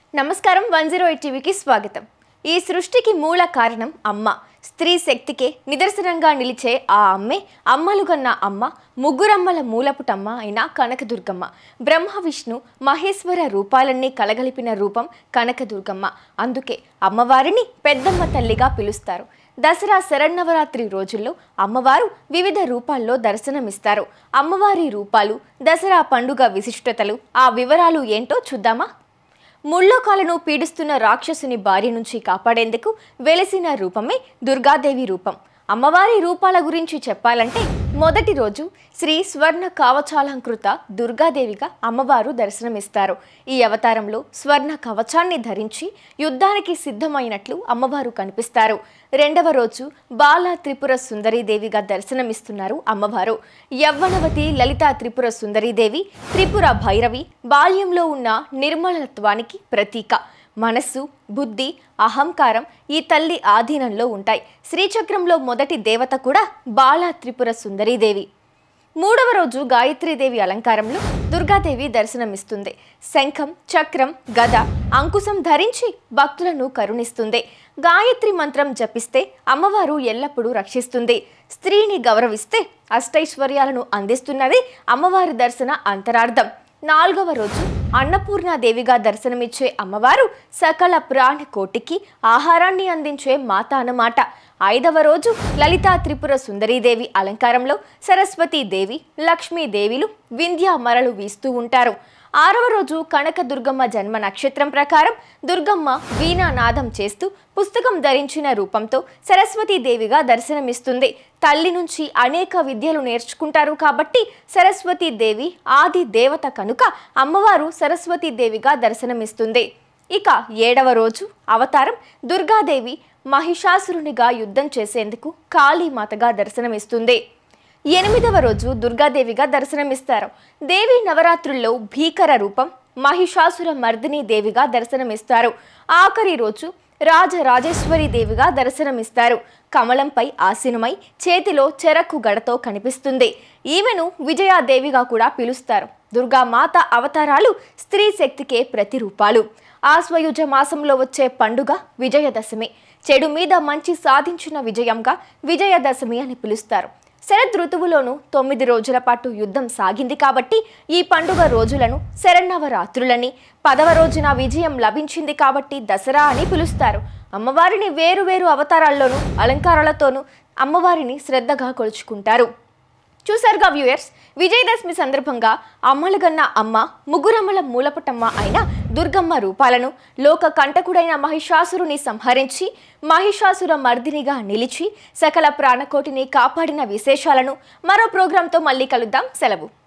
నమస్కారం one zero eight టీవీకి స్వాగతం ఈ సృష్టికి మూల కారణం అమ్మ స్త్రీ శక్తికే నిదర్శనంగా నిలిచే ఆ అమ్మే అమ్మలు కన్న అమ్మ ముగ్గురమ్మల మూలపుటమ్మ అయిన కనకదుర్గమ్మ బ్రహ్మ విష్ణు మహేశ్వర రూపాలన్నీ కలగలిపిన రూపం కనకదుర్గమ్మ అందుకే అమ్మవారిని పెద్దమ్మ తల్లిగా పిలుస్తారు దసరా శరన్నవరాత్రి రోజుల్లో అమ్మవారు వివిధ రూపాల్లో దర్శనమిస్తారు అమ్మవారి రూపాలు దసరా పండుగ విశిష్టతలు ఆ వివరాలు ఏంటో చూద్దామా ముళ్ళోకాలను పీడిస్తున్న రాక్షసుని బారి నుంచి కాపాడేందుకు వెలసిన రూపమే దుర్గాదేవి రూపం అమ్మవారి రూపాల గురించి చెప్పాలంటే మొదటి రోజు శ్రీ స్వర్ణ కవచాలంకృత దుర్గాదేవిగా అమ్మవారు దర్శనమిస్తారు ఈ అవతారంలో స్వర్ణ కవచాన్ని ధరించి యుద్ధానికి సిద్ధమైనట్లు అమ్మవారు కనిపిస్తారు రెండవ రోజు బాల త్రిపుర సుందరీదేవిగా దర్శనమిస్తున్నారు అమ్మవారు యవ్వనవతి లలిత త్రిపుర సుందరీదేవి త్రిపుర భైరవి బాల్యంలో ఉన్న నిర్మలత్వానికి ప్రతీక మనస్సు బుద్ధి అహంకారం ఈ తల్లి ఆధీనంలో ఉంటాయి శ్రీచక్రంలో మొదటి దేవత కూడా బాల త్రిపుర సుందరీదేవి మూడవ రోజు గాయత్రీదేవి అలంకారంలో దుర్గాదేవి దర్శనమిస్తుంది శంఖం చక్రం గద అంకుశం ధరించి భక్తులను కరుణిస్తుంది గాయత్రి మంత్రం జపిస్తే అమ్మవారు ఎల్లప్పుడూ రక్షిస్తుంది స్త్రీని గౌరవిస్తే అష్టైశ్వర్యాలను అందిస్తున్నది అమ్మవారి దర్శన అంతరార్థం నాలుగవ రోజు అన్నపూర్ణాదేవిగా దర్శనమిచ్చే అమ్మవారు సకల ప్రాణి కోటికి ఆహారాన్ని అందించే మాత అన్నమాట ఐదవ రోజు లలితా త్రిపుర సుందరీదేవి అలంకారంలో సరస్వతీదేవి లక్ష్మీదేవిలు వింధ్యా మరలు వీస్తూ ఉంటారు ఆరవ రోజు కనక దుర్గమ్మ జన్మ నక్షత్రం ప్రకారం దుర్గమ్మ వీణానాదం చేస్తూ పుస్తకం ధరించిన రూపంతో సరస్వతీదేవిగా దర్శనమిస్తుంది తల్లి నుంచి అనేక విద్యలు నేర్చుకుంటారు కాబట్టి సరస్వతీదేవి ఆది దేవత కనుక అమ్మవారు సరస్వతీదేవిగా దర్శనమిస్తుంది ఇక ఏడవ రోజు అవతారం దుర్గాదేవి మహిషాసురునిగా యుద్ధం చేసేందుకు కాళీమాతగా దర్శనమిస్తుంది ఎనిమిదవ రోజు దుర్గాదేవిగా దర్శనమిస్తారు దేవి నవరాత్రుల్లో భీకర రూపం మహిషాసుర మర్దిని దేవిగా దర్శనమిస్తారు ఆఖరి రోజు రాజరాజేశ్వరి దేవిగా దర్శనమిస్తారు కమలంపై ఆసీనమై చేతిలో చెరకు గడతో కనిపిస్తుంది ఈమెను విజయాదేవిగా కూడా పిలుస్తారు దుర్గామాత అవతారాలు స్త్రీ శక్తికే ప్రతిరూపాలు ఆశ్వయుజ మాసంలో వచ్చే పండుగ విజయదశమి చెడు మీద మంచి సాధించిన విజయంగా విజయదశమి అని పిలుస్తారు శరద్ ఋతువులోనూ తొమ్మిది రోజుల పాటు యుద్ధం సాగింది కాబట్టి ఈ పండుగ రోజులను శరన్నవరాత్రులని పదవ రోజున విజయం లభించింది కాబట్టి దసరా అని పిలుస్తారు అమ్మవారిని వేరు వేరు అవతారాల్లోనూ అలంకారాలతోనూ అమ్మవారిని శ్రద్ధగా కొలుచుకుంటారు చూసారుగా వ్యూయర్స్ విజయదశమి సందర్భంగా అమ్మలగన్న అమ్మ ముగ్గురమ్మల మూలపటమ్మ అయిన దుర్గమ్మ రూపాలను లోక కంటకుడైన మహిషాసురుని సంహరించి మహిషాసుర మర్దినిగా నిలిచి సకల ప్రాణకోటిని కాపాడిన విశేషాలను మరో ప్రోగ్రాంతో మళ్ళీ కలుద్దాం సెలవు